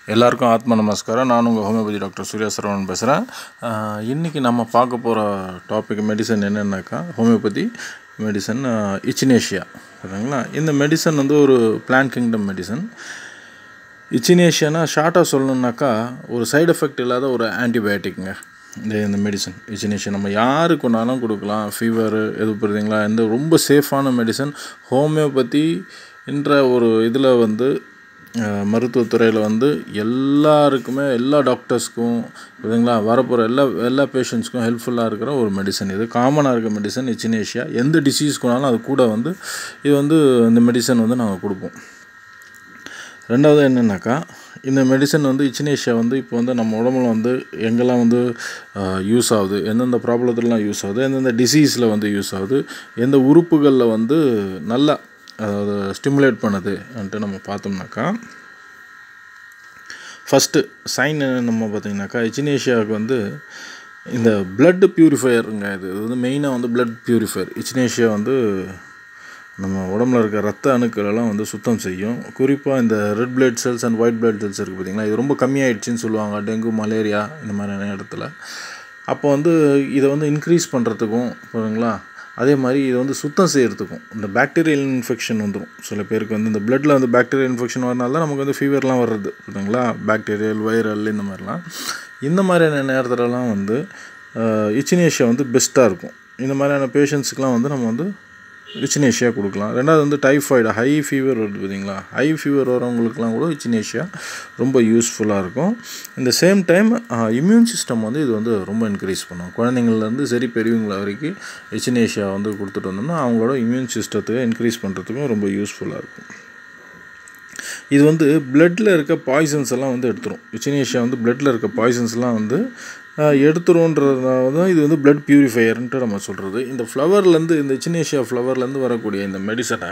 எல்லாருக்கும் ஆத்ம நமஸ்காரம் நான் உங்கள் ஹோமியோபதி டாக்டர் சூர்யா சரவணன் பேசுகிறேன் இன்றைக்கி நம்ம பார்க்க போகிற டாபிக் மெடிசன் என்னென்னாக்கா ஹோமியோபதி மெடிசன் இச்சினேஷியா சரிங்களா இந்த மெடிசன் வந்து ஒரு பிளான் கிங்டம் மெடிசன் இச்சினேஷியானா ஷார்ட்டாக சொல்லணுன்னாக்கா ஒரு சைடு எஃபெக்ட் இல்லாத ஒரு ஆன்டிபயோட்டிக்ங்க இந்த இந்த மெடிசன் இச்சினேஷியா நம்ம யாருக்கு வேணாலும் கொடுக்கலாம் ஃபீவர் எது புரியுதுங்களா இந்த ரொம்ப சேஃபான மெடிசன் ஹோமியோபதி என்ற ஒரு இதில் வந்து அஹ், மருத்துவத்துறையில் வந்து எல்லாருக்குமே எல்லா டாக்டர்ஸ்க்கும் புரியுதுங்களா வரப்போகிற எல்லா எல்லா பேஷண்ட்ஸ்க்கும் ஹெல்ப்ஃபுல்லாக இருக்கிற ஒரு மெடிசன் இது காமனாக இருக்க மெடிசன் இச்சினேஷியா எந்த டிசீஸ்க்குனாலும் அது கூட வந்து இது வந்து இந்த மெடிசன் வந்து நாங்கள் கொடுப்போம் ரெண்டாவது என்னென்னாக்கா இந்த மெடிசன் வந்து இச்சினேஷியா வந்து இப்போ வந்து நம்ம உடம்புல வந்து எங்கெல்லாம் வந்து யூஸ் ஆகுது எந்தெந்த ப்ராப்ளத்துலலாம் யூஸ் ஆகுது எந்தெந்த டிசீஸில் வந்து யூஸ் ஆகுது எந்த உறுப்புகளில் வந்து நல்லா அதாவது ஸ்டிமுலேட் பண்ணுதுன்ட்டு நம்ம பார்த்தோம்னாக்கா ஃபஸ்ட்டு சைன் நம்ம பார்த்தீங்கன்னாக்கா இச்சினேஷியாவுக்கு வந்து இந்த blood பியூரிஃபையருங்க இது இது வந்து மெயினாக வந்து blood பியூரிஃபையர் இச்சினேஷியா வந்து நம்ம உடம்புல இருக்க ரத்த அணுக்களெல்லாம் வந்து சுத்தம் செய்யும் குறிப்பாக இந்த red blood cells and white blood cells இருக்குது பார்த்தீங்களா இது ரொம்ப கம்மியாயிடுச்சுன்னு சொல்லுவாங்க டெங்கு மலேரியா இந்த மாதிரியான இடத்துல அப்போ வந்து இதை வந்து இன்க்ரீஸ் பண்ணுறதுக்கும் புரியுதுங்களா அதே மாதிரி இதை வந்து சுத்தம் செய்கிறதுக்கும் இந்த பாக்டீரியல் இன்ஃபெக்ஷன் வந்துடும் சில பேருக்கு வந்து இந்த பிளட்டில் வந்து பாக்டீரியல் இன்ஃபெக்ஷன் வரனால தான் நமக்கு வந்து ஃபீவர்லாம் வர்றது புரியுதுங்களா பாக்டீரியல் வைரல் இந்த மாதிரிலாம் இந்த மாதிரியான நேரத்துலலாம் வந்து இச்சினேஷியா வந்து பெஸ்ட்டாக இருக்கும் இந்த மாதிரியான பேஷண்ட்ஸுக்கெலாம் வந்து நம்ம வந்து இச்சினேஷியா கொடுக்கலாம் ரெண்டாவது வந்து டைஃபாய்டு ஹை ஃபீவர் வருது பார்த்தீங்களா ஹை ஃபீவர் வரவங்களுக்குலாம் கூட இச்சினேஷியா ரொம்ப யூஸ்ஃபுல்லாக இருக்கும் இந்த சேம் டைம் இம்யூன் சிஸ்டம் வந்து இது வந்து ரொம்ப இன்க்ரீஸ் பண்ணும் குழந்தைங்கள்லேருந்து சரி பெரியவங்கள வரைக்கும் இச்சினேஷியா வந்து கொடுத்துட்டு வந்தோம்னா அவங்களோட இம்யூன் சிஸ்டத்துக்கு இன்க்ரீஸ் பண்ணுறதுக்கும் ரொம்ப யூஸ்ஃபுல்லாக இருக்கும் இது வந்து பிளட்டில் இருக்க பாய்சன்ஸ் எல்லாம் வந்து எடுத்துரும் இச்சினேஷியா வந்து பிளட்டில் இருக்க பாய்சன்ஸ்லாம் வந்து எடுத்துருன்றதுனால தான் இது வந்து பிளட் பியூரிஃபையர்ன்ட்டு நம்ம சொல்கிறது இந்த ஃப்ளவர்லேருந்து இந்த இச்சினேஷியா ஃப்ளவர்லேருந்து வரக்கூடிய இந்த மெடிசனை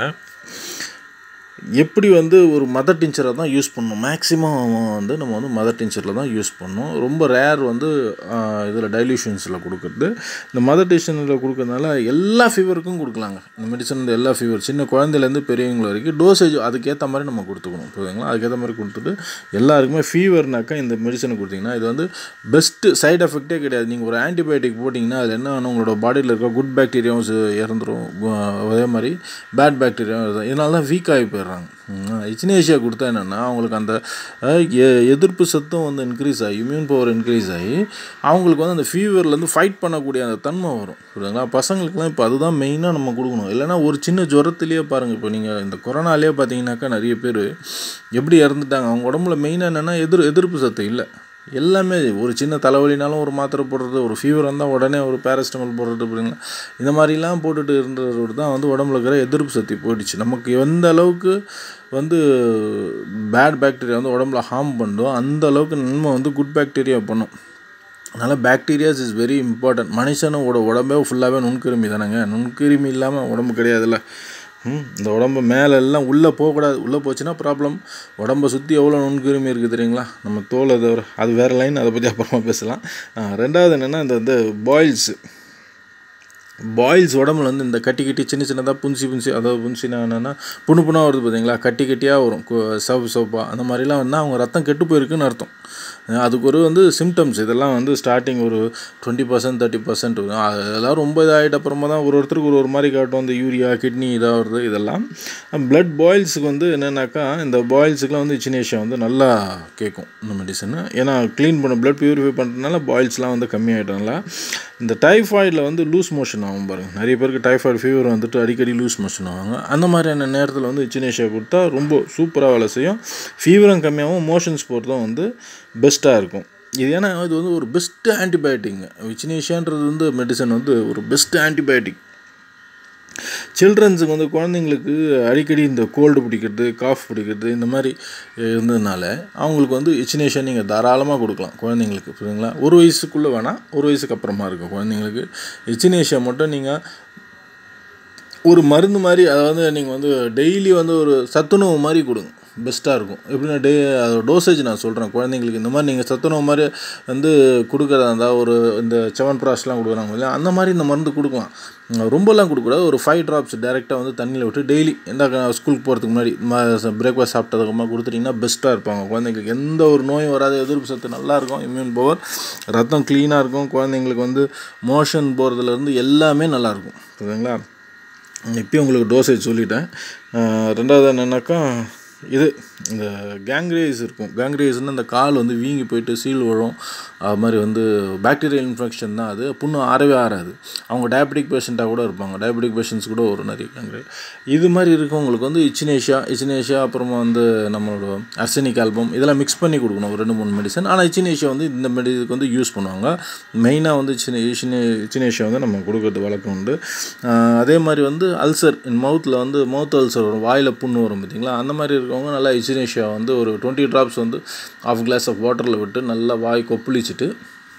எப்படி வந்து ஒரு மதர் டிஞ்சரை தான் யூஸ் பண்ணணும் மேக்ஸிமம் வந்து நம்ம வந்து மதர் டிஞ்சரில் தான் யூஸ் பண்ணணும் ரொம்ப ரேர் வந்து இதில் டைல்யூஷன்ஸில் கொடுக்குறது இந்த மதர் டிஞ்சரில் கொடுக்கறதுனால எல்லா ஃபீவருக்கும் கொடுக்கலாங்க இந்த மெடிசன் இந்த எல்லா ஃபீவர் சின்ன குழந்தைலேருந்து பெரியவங்க வரைக்கும் டோசேஜ் அதுக்கேற்ற மாதிரி நம்ம கொடுத்துக்கணும் புரியுதுங்களா அதுக்கேற்ற மாதிரி கொடுத்துட்டு எல்லாருக்குமே ஃபீவர்னாக்கா இந்த மெடிசனை கொடுத்தீங்கன்னா இது வந்து பெஸ்ட்டு சைடு எஃபெக்டே கிடையாது நீங்கள் ஒரு ஆன்டிபயோட்டிக் போட்டிங்கன்னா அதில் என்ன ஆகும் உங்களோட பாடியில் இருக்க குட் பாக்டீரியாவும் இறந்துரும் அதே மாதிரி பேட் பாக்டீரியாவும் இறந்துரும் இதனால தான் வீக் ஆகி போயிடுறாங்க இச்சினேஷியா கொடுத்தா என்னென்னா அவங்களுக்கு அந்த அஹ், எ- எதிர்ப்பு சத்தும் வந்து இன்க்ரீஸ் ஆகி இம்யூன் பவர் இன்க்ரீஸ் ஆகி அவங்களுக்கு வந்து அந்த ஃபீவர்லேருந்து ஃபைட் பண்ணக்கூடிய அந்த தன்மை வரும் புரியுதுங்களா பசங்களுக்குலாம் இப்போ அதுதான் மெயினாக நம்ம கொடுக்கணும் இல்லைன்னா ஒரு சின்ன ஜுரத்துலேயே பாருங்கள் இப்போ நீங்கள் இந்த கொரோனாலே பார்த்தீங்கன்னாக்கா நிறைய பேர் எப்படி இறந்துட்டாங்க அவங்க உடம்புல மெயினாக என்னென்னா எதிர் எதிர்ப்பு சத்து இல்லை எல்லாமே ஒரு சின்ன தலைவலினாலும் ஒரு மாத்திரை போடுறது ஒரு ஃபீவர் வந்தால் உடனே ஒரு பேரஸ்டமால் போடுறது அப்படிங்களா இந்த மாதிரிலாம் போட்டுட்டு இருந்ததோடு தான் வந்து உடம்புல இருக்கிற எதிர்ப்பு சக்தி போயிடுச்சு நமக்கு எந்த அளவுக்கு வந்து பேட் பாக்டீரியா வந்து உடம்புல ஹார்ம் பண்ணுதோ அந்த அளவுக்கு நன்மை வந்து குட் பாக்டீரியா பண்ணும் அதனால் பாக்டீரியாஸ் இஸ் வெரி இம்பார்ட்டன்ட் மனுஷனோட உடம்பே ஃபுல்லாகவே நுண்கிருமி தானேங்க நுண்கிருமி இல்லாமல் உடம்பு கிடையாதுல்ல ம், இந்த உடம்பு மேலே எல்லாம் உள்ளே போகக்கூடாது உள்ளே போச்சுன்னா ப்ராப்ளம் உடம்பை சுற்றி எவ்வளோ நுண்கிருமி இருக்குது தெரியுங்களா நம்ம தோல் அது ஒரு- அது வேறு லைன் அதை பற்றி அப்புறமா பேசலாம் ஆ, ரெண்டாவது என்னென்னா இந்த இந்த பாயில்ஸு பாயில்ஸ் உடம்புல வந்து இந்த கட்டி கட்டி சின்ன சின்னதாக புன்சி புன்சி அதாவது புன்சினா என்னென்னா புண்ணு புண்ணாக வருது பார்த்தீங்களா கட்டி கட்டியாக வரும் கு- சிவப்பு சிவப்பாக அந்த மாதிரிலாம் வந்தால் அவங்க ரத்தம் கெட்டு போயிருக்குன்னு அர்த்தம் அஹ் அதுக்கு ஒரு வந்து சிம்டம்ஸ் இதெல்லாம் வந்து ஸ்டார்டிங் ஒரு டுவெண்ட்டி பர்சன்ட் தேர்ட்டி பர்சன்ட் அதெல்லாம் ரொம்ப இதாகிட்ட அப்புறமா தான் ஒரு ஒருத்தருக்கு ஒரு ஒரு மாதிரி காட்டும் இந்த யூரியா கிட்னி இதாகிறது இதெல்லாம் பிளட் பாயில்ஸுக்கு வந்து என்னென்னாக்கா இந்த பாயில்ஸுக்குலாம் வந்து இச்சினேஷியா வந்து நல்லா கேட்கும் இந்த மெடிசன் ஏன்னா க்ளீன் பண்ண பிளட் பியூரிஃபை பண்ணுறதுனால பாயில்ஸ்லாம் வந்து கம்மியாயிட்டனால இந்த டைஃபாய்டில் வந்து லூஸ் மோஷன் ஆகும் பாருங்க நிறைய பேருக்கு டைஃபாய்டு ஃபீவர் வந்துட்டு அடிக்கடி லூஸ் மோஷன் ஆவாங்க அந்த மாதிரியான நேரத்தில் வந்து இச்சினேஷியா கொடுத்தா ரொம்ப சூப்பராக வேலை செய்யும் ஃபீவரும் கம்மியாகவும் மோஷன்ஸ் போகிறதும் வந்து பெஸ்ட்டாக இருக்கும் இது ஏன்னா இது வந்து ஒரு பெஸ்ட்டு ஆன்டிபயோட்டிக்ங்க விச்சினேஷியான்றது வந்து மெடிசன் வந்து ஒரு பெஸ்ட்டு ஆன்டிபயோட்டிக் சில்ட்ரன்ஸுக்கு வந்து குழந்தைங்களுக்கு அடிக்கடி இந்த கோல்டு பிடிக்கிறது காஃப் பிடிக்கிறது இந்த மாதிரி இருந்ததுனால அவங்களுக்கு வந்து இச்சினேஷன் நீங்கள் தாராளமாக கொடுக்கலாம் குழந்தைங்களுக்கு புரியுதுங்களா ஒரு வயசுக்குள்ளே வேணால் ஒரு வயசுக்கு அப்புறமா இருக்கும் குழந்தைங்களுக்கு இச்சினேஷியா மட்டும் நீங்கள் ஒரு மருந்து மாதிரி அதாவது நீங்கள் வந்து டெய்லி வந்து ஒரு சத்துணவு மாதிரி கொடுங்க பெஸ்ட்டாக இருக்கும் எப்படின்னா டே அதோட டோசேஜ் நான் சொல்கிறேன் குழந்தைங்களுக்கு இந்த மாதிரி நீங்கள் சத்துணவு மாதிரி வந்து கொடுக்குறதா இருந்தால் ஒரு இந்த செவன் ப்ராஸ்லாம் கொடுக்குறாங்க இல்லையா அந்த மாதிரி இந்த மருந்து கொடுக்கலாம் ரொம்பலாம் கொடுக்கக்கூடாது ஒரு ஃபைவ் ட்ராப்ஸ் டேரெக்டாக வந்து தண்ணியில் விட்டு டெய்லி எந்த ஸ்கூலுக்கு போகிறதுக்கு முன்னாடி பிரேக்ஃபாஸ்ட் சாப்பிட்டதுக்கப்புறமா கொடுத்துட்டிங்கன்னா பெஸ்ட்டாக இருப்பாங்க குழந்தைங்களுக்கு எந்த ஒரு நோயும் வராது எதிர்ப்பு சத்து நல்லாயிருக்கும் இம்யூன் பவர் ரத்தம் க்ளீனாக இருக்கும் குழந்தைங்களுக்கு வந்து மோஷன் போகிறதுலேருந்து எல்லாமே நல்லாயிருக்கும் புரியுதுங்களா இப்போயும் உங்களுக்கு டோசேஜ் சொல்லிட்டேன் ரெண்டாவது என்னென்னாக்கா இது இந்த கேங்க்ரேஸ் இருக்கும் கேங்க்ரேஸ்னு இந்த கால் வந்து வீங்கி போயிட்டு சீல் விழும் அது மாதிரி வந்து பாக்டீரியல் இன்ஃபெக்ஷன் தான் அது புண்ணு ஆறவே ஆறாது அவங்க டயபெட்டிக் பேஷண்ட்டாக கூட இருப்பாங்க டயபெட்டிக் பேஷண்ட்ஸ் கூட ஒரு நிறைய கேங்க்ரே இது மாதிரி இருக்கவங்களுக்கு வந்து இச்சினேஷியா இச்சினேஷியா அப்புறமா வந்து நம்மளோட அர்சனிக் ஆல்பம் இதெல்லாம் மிக்ஸ் பண்ணி கொடுக்கணும் ஒரு ரெண்டு மூணு மெடிசன் ஆனால் இச்சினேஷியா வந்து இந்த மெடி இதுக்கு வந்து யூஸ் பண்ணுவாங்க மெயினாக வந்து சின்ன இச்சினே இச்சினேஷியா வந்து நம்ம கொடுக்கறது வழக்கம் உண்டு அதே மாதிரி வந்து அல்சர் இன் மவுத்தில் வந்து மவுத் அல்சர் வரும் வாயில் புண்ணு வரும் பார்த்தீங்களா அந்த மாதிரி இருக்கவங்க நல்லா இச்சினேஷியா வந்து ஒரு டுவெண்ட்டி ட்ராப்ஸ் வந்து ஆஃப் கிளாஸ் ஆஃப் வாட்டரில் விட்டு நல்லா வாய் கொப்பளிச்சுட்டு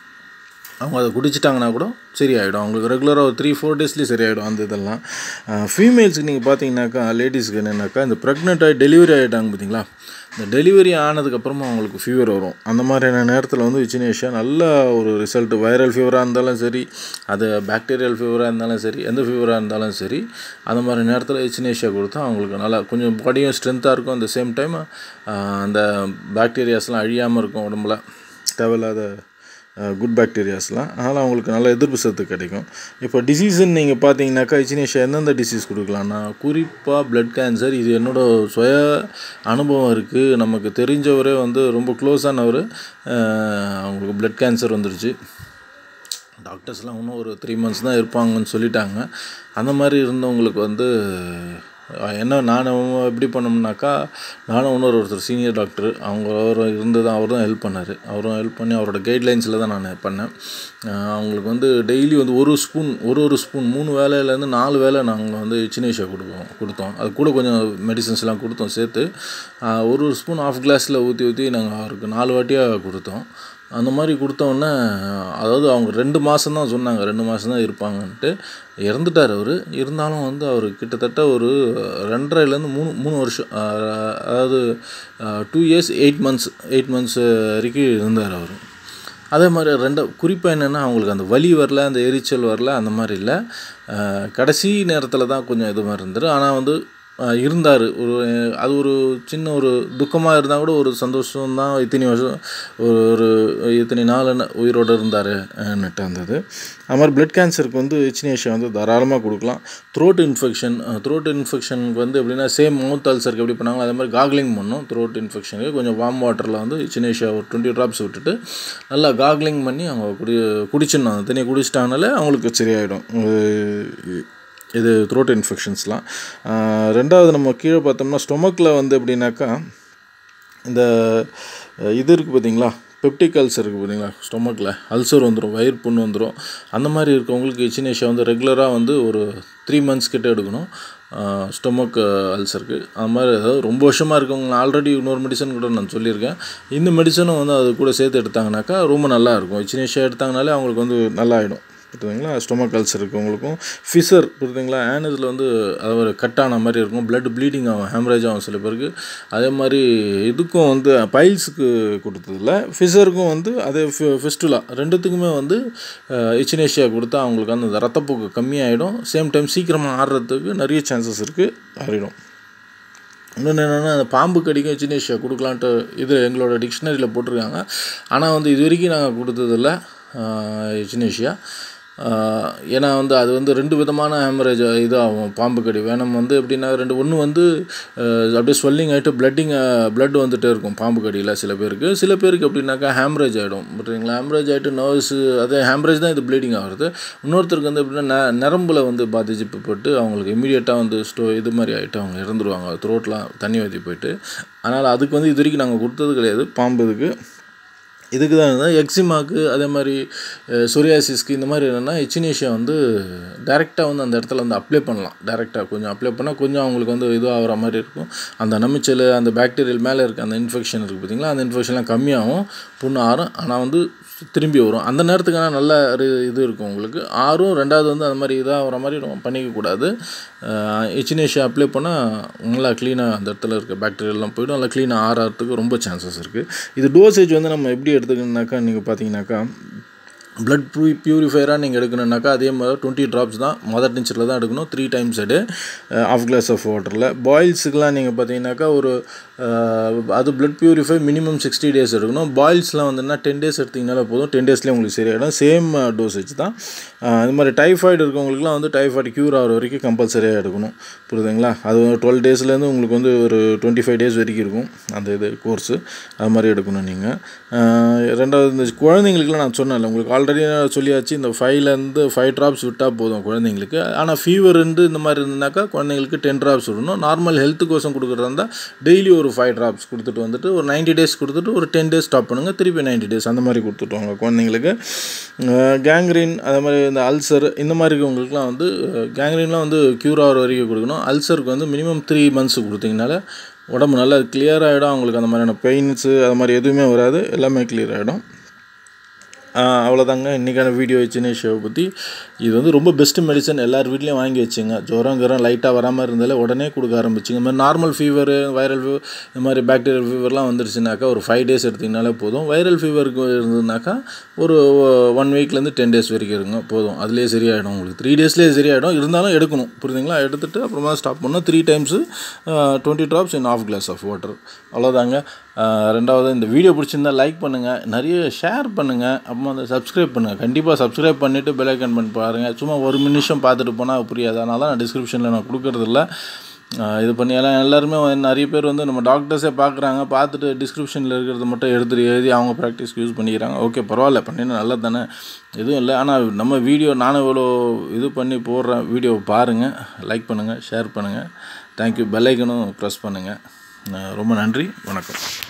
அவங்க அதை குடிச்சிட்டாங்கன்னா கூட சரியாயிடும் அவங்களுக்கு ரெகுலராக ஒரு த்ரீ ஃபோர் டேஸ்லேயே சரியாயிடும் அந்த இதெல்லாம் ஃபீமேல்ஸுக்கு நீங்கள் பார்த்தீங்கன்னாக்கா லேடிஸ்க்கு என்னென்னாக்கா இந்த ப்ரெக்னென்ட் ஆகி டெலிவரி ஆகிட்டாங்க பார்த்தீங்களா இந்த டெலிவரி ஆனதுக்கப்புறமா அவங்களுக்கு ஃபீவர் வரும் அந்த மாதிரியான நேரத்தில் வந்து விச்சினேஷியா நல்ல ஒரு ரிசல்ட் வைரல் ஃபீவராக இருந்தாலும் சரி அது பாக்டீரியல் ஃபீவராக இருந்தாலும் சரி எந்த ஃபீவராக இருந்தாலும் சரி அந்த மாதிரி நேரத்தில் இச்சினேஷியா கொடுத்தா அவங்களுக்கு நல்லா கொஞ்சம் பாடியும் ஸ்ட்ரென்த்தாக இருக்கும் அந்த சேம் டைம் அந்த பாக்டீரியாஸ்லாம் அழியாமல் இருக்கும் உடம்புல தேவையில்லாத குட் பாக்டீரியாஸ்லாம் அதனால் அவங்களுக்கு நல்ல எதிர்ப்பு சத்து கிடைக்கும் இப்போ டிசீஸ்ன்னு நீங்கள் பார்த்தீங்கன்னாக்கா இச்சினேஷியா எந்தெந்த டிசீஸ் கொடுக்கலாம்னா குறிப்பாக பிளட் கேன்சர் இது என்னோடய சுய அனுபவம் இருக்குது நமக்கு தெரிஞ்சவரே வந்து ரொம்ப க்ளோஸானவர் அவங்களுக்கு பிளட் கேன்சர் வந்துருச்சு டாக்டர்ஸ்லாம் இன்னும் ஒரு த்ரீ மந்த்ஸ் தான் இருப்பாங்கன்னு சொல்லிட்டாங்க அந்த மாதிரி இருந்தவங்களுக்கு வந்து என்ன நான் எப்படி பண்ணோம்னாக்கா நானும் இன்னொரு ஒருத்தர் சீனியர் டாக்டர் அவங்க அவர் இருந்து தான் அவர் தான் ஹெல்ப் பண்ணார் அவரும் ஹெல்ப் பண்ணி அவரோட கைட்லைன்ஸில் தான் நான் பண்ணேன் அவங்களுக்கு வந்து டெய்லி வந்து ஒரு ஸ்பூன் ஒரு ஒரு ஸ்பூன் மூணு வேலையிலேருந்து நாலு வேலை நாங்கள் வந்து சினேஷியா கொடுப்போம் கொடுத்தோம் அது கூட கொஞ்சம் மெடிசன்ஸ்லாம் கொடுத்தோம் சேர்த்து ஒரு ஒரு ஸ்பூன் ஆஃப் கிளாஸில் ஊற்றி ஊற்றி நாங்கள் அவருக்கு நாலு வாட்டியாக கொடுத்தோம் அந்த மாதிரி கொடுத்தோன்னே அதாவது அவங்க ரெண்டு மாதம் தான் சொன்னாங்க ரெண்டு மாதம் தான் இருப்பாங்கன்ட்டு இறந்துட்டார் அவர் இருந்தாலும் வந்து அவர் கிட்டத்தட்ட ஒரு ரெண்டரைலேருந்து மூணு மூணு வருஷம் அதாவது two years eight months eight months வரைக்கும் இருந்தார் அவர் அதே மாதிரி ரெண்டு குறிப்பாக என்னென்னா அவங்களுக்கு அந்த வலி வரல அந்த எரிச்சல் வரல அந்த மாதிரி இல்லை கடைசி நேரத்தில் தான் கொஞ்சம் இது மாதிரி இருந்தது ஆனால் வந்து இருந்தார் ஒரு அது ஒரு சின்ன ஒரு துக்கமாக இருந்தால் கூட ஒரு சந்தோஷம் தான் இத்தனை வருஷம் ஒரு ஒரு இத்தனை நாள் உயிரோடு இருந்தார் நட்டு இருந்தது அது மாதிரி பிளட் கேன்சருக்கு வந்து இச்சினேஷியா வந்து தாராளமாக கொடுக்கலாம் த்ரோட் இன்ஃபெக்ஷன் த்ரோட் இன்ஃபெக்ஷனுக்கு வந்து எப்படின்னா சேம் மவுத் அல்சருக்கு எப்படி பண்ணாங்களோ அதே மாதிரி காக்லிங் பண்ணும் த்ரோட் இன்ஃபெக்ஷனுக்கு கொஞ்சம் வார்ம் வாட்டரில் வந்து இச்சினேஷியா ஒரு டுவெண்ட்டி ட்ராப்ஸ் விட்டுட்டு நல்லா காக்லிங் பண்ணி அவங்க குடி குடிச்சிடணும் அந்த தண்ணியை குடிச்சிட்டாங்கனாலே அவங்களுக்கு சரியாயிடும் இது த்ரோட் இன்ஃபெக்ஷன்ஸ்லாம் ரெண்டாவது நம்ம கீழே பார்த்தோம்னா ஸ்டொமக்கில் வந்து எப்படின்னாக்கா இந்த இது இருக்குது பார்த்தீங்களா பெப்டிக் அல்சர் இருக்குது பார்த்தீங்களா ஸ்டொமக்கில் அல்சர் வந்துடும் வயிறு புண்ணு வந்துடும் அந்த மாதிரி இருக்கவங்களுக்கு இச்சினேஷியா வந்து ரெகுலராக வந்து ஒரு த்ரீ மந்த்ஸ் கிட்ட எடுக்கணும் ஸ்டொமக் அல்சருக்கு அது மாதிரி அதாவது ரொம்ப வருஷமாக இருக்கவங்க ஆல்ரெடி இன்னொரு மெடிசன் கூட நான் சொல்லியிருக்கேன் இந்த மெடிசனும் வந்து அது கூட சேர்த்து எடுத்தாங்கனாக்கா ரொம்ப நல்லா இருக்கும் இச்சினேஷியா எடுத்தாங்கனாலே அவங்களுக்கு வந்து நல்லா ஆகிடும் புரியுதுங்களா ஸ்டொமக் அல்சர் இருக்கவங்களுக்கும் ஃபிஷர் புரியுதுங்களா ஆனதில் வந்து அதாவது கட்டான மாதிரி இருக்கும் பிளட் ப்ளீடிங் ஆகும் ஹேமரேஜ் ஆகும் சில பேருக்கு அதே மாதிரி இதுக்கும் வந்து பைல்ஸுக்கு கொடுத்ததில்ல ஃபிஷருக்கும் வந்து அதே ஃபிஸ்டுலா ரெண்டுத்துக்குமே வந்து இச்சினேஷியா கொடுத்தா அவங்களுக்கு அந்த ரத்தப்போக்கு கம்மியாகிடும் சேம் டைம் சீக்கிரமாக ஆடுறதுக்கு நிறைய சான்சஸ் இருக்குது ஆறிடும் இன்னொன்று என்னென்னா அந்த பாம்பு கடிக்கும் இச்சினேஷியா கொடுக்கலான்ட்டு இது எங்களோட டிக்ஷனரியில் போட்டிருக்காங்க ஆனால் வந்து இது வரைக்கும் நாங்கள் கொடுத்ததில்ல இச்சினேஷியா ஏன்னா வந்து அது வந்து ரெண்டு விதமான ஹேமரேஜ் இதாகும் பாம்பு கடி வேனம் வந்து எப்படின்னா ரெண்டு ஒன்று வந்து அப்படியே ஸ்வெல்லிங் ஆகிட்டு பிளட்டிங் பிளட் வந்துகிட்டே இருக்கும் பாம்பு கடியில் சில பேருக்கு சில பேருக்கு எப்படின்னாக்கா ஹேமரேஜ் ஆகிடும் புரியுதுங்களா ஹேமரேஜ் ஆகிட்டு நர்வ்ஸு அதே ஹேமரேஜ் தான் இது ப்ளீடிங் ஆகிறது இன்னொருத்தருக்கு வந்து எப்படின்னா ந நரம்பில் வந்து பாதிச்சுப்பட்டு அவங்களுக்கு இமீடியட்டாக வந்து ஸ்டோ இது மாதிரி ஆகிட்டு அவங்க இறந்துருவாங்க த்ரோட்லாம் தண்ணி ஊற்றி போயிட்டு அதனால் அதுக்கு வந்து இது வரைக்கும் நாங்கள் கொடுத்தது கிடையாது பாம்பு இதுக்கு இதுக்கு தான் இருந்தால் எக்ஸிமாக்கு அதே மாதிரி சொரியாசிஸ்க்கு இந்த மாதிரி என்னென்னா எச்சினேஷியா வந்து டேரெக்டாக வந்து அந்த இடத்துல வந்து அப்ளை பண்ணலாம் டேரெக்டாக கொஞ்சம் அப்ளை பண்ணால் கொஞ்சம் அவங்களுக்கு வந்து இது ஆகிற மாதிரி இருக்கும் அந்த நமிச்சல் அந்த பாக்டீரியல் மேலே இருக்க அந்த இன்ஃபெக்ஷன் இருக்குது பார்த்திங்களா அந்த இன்ஃபெக்ஷன்லாம் கம்மியாகும் புண்ணு ஆறும் ஆனால் வந்து திரும்பி வரும் அந்த நேரத்துக்கான நல்ல ஒரு இது இருக்கும் உங்களுக்கு ஆறும் ரெண்டாவது வந்து அந்த மாதிரி இதாக வர மாதிரி நம்ம பண்ணிக்கக்கூடாது எச்சினேஷியா அப்ளை பண்ணால் நல்லா க்ளீனாக அந்த இடத்துல இருக்க பாக்டீரியெல்லாம் போய்டும் நல்லா க்ளீனாக ஆறதுக்கு ரொம்ப சான்சஸ் இருக்குது இது டோசேஜ் வந்து நம்ம எப்படி எடுத்துக்கணுனாக்கா நீங்கள் பார்த்தீங்கன்னாக்கா பிளட் ப்யூ பியூரிஃபையராக நீங்கள் எடுக்கணுன்னாக்கா அதே மாதிரி டுவெண்ட்டி ட்ராப்ஸ் தான் மதர் டின்ச்சரில் தான் எடுக்கணும் த்ரீ டைம்ஸ் எடு ஆஃப் கிளாஸ் ஆஃப் வாட்டரில் பாயில்ஸுக்கெலாம் நீங்கள் பார்த்தீங்கன்னாக்கா ஒரு அது blood purify minimum sixty days எடுக்கணும் பாயில்ஸ்லாம் வந்துன்னா டென் டேஸ் எடுத்திங்கனால போதும் டென் டேஸ்லேயே உங்களுக்கு சரியாயிடும் சேம் டோசேஜ் தான் இது மாதிரி டைஃபாய்டு இருக்கவங்களுக்குலாம் வந்து டைஃபாய்டு க்யூர் ஆகிற வரைக்கும் கம்பல்சரியாக எடுக்கணும் புரியுதுங்களா அது டுவெல் டேஸ்லேருந்து உங்களுக்கு வந்து ஒரு டுவெண்ட்டி ஃபைவ் டேஸ் வரைக்கும் இருக்கும் அந்த இது கோர்ஸு அது மாதிரி எடுக்கணும் நீங்கள் ரெண்டாவது இந்த குழந்தைங்களுக்குலாம் நான் சொன்னேன்ல உங்களுக்கு ஆல்ரெடி சொல்லியாச்சு இந்த ஃபைவ்லேருந்து ஃபைவ் ட்ராப்ஸ் விட்டால் போதும் குழந்தைங்களுக்கு ஆனால் ஃபீவர் இருந்து இந்த மாதிரி இருந்ததுனாக்கா குழந்தைங்களுக்கு டென் ட்ராப்ஸ் விடணும் நார்மல் ஹெல்த்துக்கோசம் கொடுக்குறதா இருந்தால் டெய்லி ஒரு ஃபைவ் ட்ராப்ஸ் கொடுத்துட்டு வந்துட்டு ஒரு நைன்ட்டி டேஸ் கொடுத்துட்டு ஒரு டென் டேஸ் ஸ்டாப் பண்ணுங்கள் திருப்பி நைன்ட்டி டேஸ் அந்த மாதிரி கொடுத்துட்டு வாங்க குழந்தைங்களுக்கு கேங்க்ரீன் அது மாதிரி இந்த அல்சர் இந்த மாதிரி இருக்கவங்களுக்குலாம் வந்து கேங்க்ரீன்லாம் வந்து க்யூர் ஆகிற வரைக்கும் கொடுக்கணும் அல்சருக்கு வந்து மினிமம் த்ரீ மந்த்ஸ் கொடுத்தீங்கனால உடம்பு நல்லா கிளியர் ஆகிடும் அவங்களுக்கு அந்த மாதிரியான பெயின்ஸு அது மாதிரி எதுவுமே வராது எல்லாமே கிளியர் ஆகிடும் அவ்வளோதாங்க இன்றைக்கான வீடியோ ஷோவை பற்றி இது வந்து ரொம்ப பெஸ்ட்டு மெடிசன் எல்லார் வீட்லேயும் வாங்கி வச்சுங்க ஜுரம் கிரம் லைட்டாக வராமல் இருந்தாலே உடனே கொடுக்க ஆரம்பிச்சிங்க இந்த மாதிரி நார்மல் ஃபீவர் வைரல் ஃபீவர் இந்த மாதிரி பாக்டீரியல் ஃபீவர்லாம் வந்துருச்சுனாக்கா ஒரு ஃபைவ் டேஸ் எடுத்திங்கனாலே போதும் வைரல் ஃபீவருக்கு இருந்ததுனாக்கா ஒரு ஒன் வீக்லேருந்து டென் டேஸ் வரைக்கும் இருங்க போதும் அதுலேயே சரியாயிடும் உங்களுக்கு த்ரீ டேஸ்லேயே சரியாயிடும் இருந்தாலும் எடுக்கணும் புரியுதுங்களா எடுத்துகிட்டு அப்புறமா ஸ்டாப் பண்ணால் three times twenty drops in half glass of water அவ்வளோதாங்க ரெண்டாவது இந்த வீடியோ பிடிச்சிருந்தா லைக் பண்ணுங்கள் நிறைய ஷேர் பண்ணுங்கள் அப்புறமா வந்து சப்ஸ்கிரைப் பண்ணுங்கள் கண்டிப்பாக சப்ஸ்கிரைப் பண்ணிவிட்டு பெல் ஐக்கன் பண்ணி பாருங்கள் சும்மா ஒரு நிமிஷம் பார்த்துட்டு போனால் புரியாது அதனால தான் நான் டிஸ்கிரிப்ஷனில் நான் கொடுக்குறதில்ல இது பண்ணி எல்லாம் எல்லாருமே நிறைய பேர் வந்து நம்ம டாக்டர்ஸே பார்க்குறாங்க பார்த்துட்டு டிஸ்கிரிப்ஷனில் இருக்கிறத மட்டும் எடுத்துட்டு எழுதி அவங்க ப்ராக்டிஸ்க்கு யூஸ் பண்ணிக்கிறாங்க ஓகே பரவாயில்ல பண்ணினா நல்லது தானே எதுவும் இல்லை ஆனால் நம்ம வீடியோ நானும் இவ்வளோ இது பண்ணி போடுறேன் வீடியோவை பாருங்கள் லைக் பண்ணுங்கள் ஷேர் பண்ணுங்கள் தேங்க்யூ பெல் ஐக்கனும் ப்ரெஸ் பண்ணுங்கள் ரொம்ப நன்றி வணக்கம்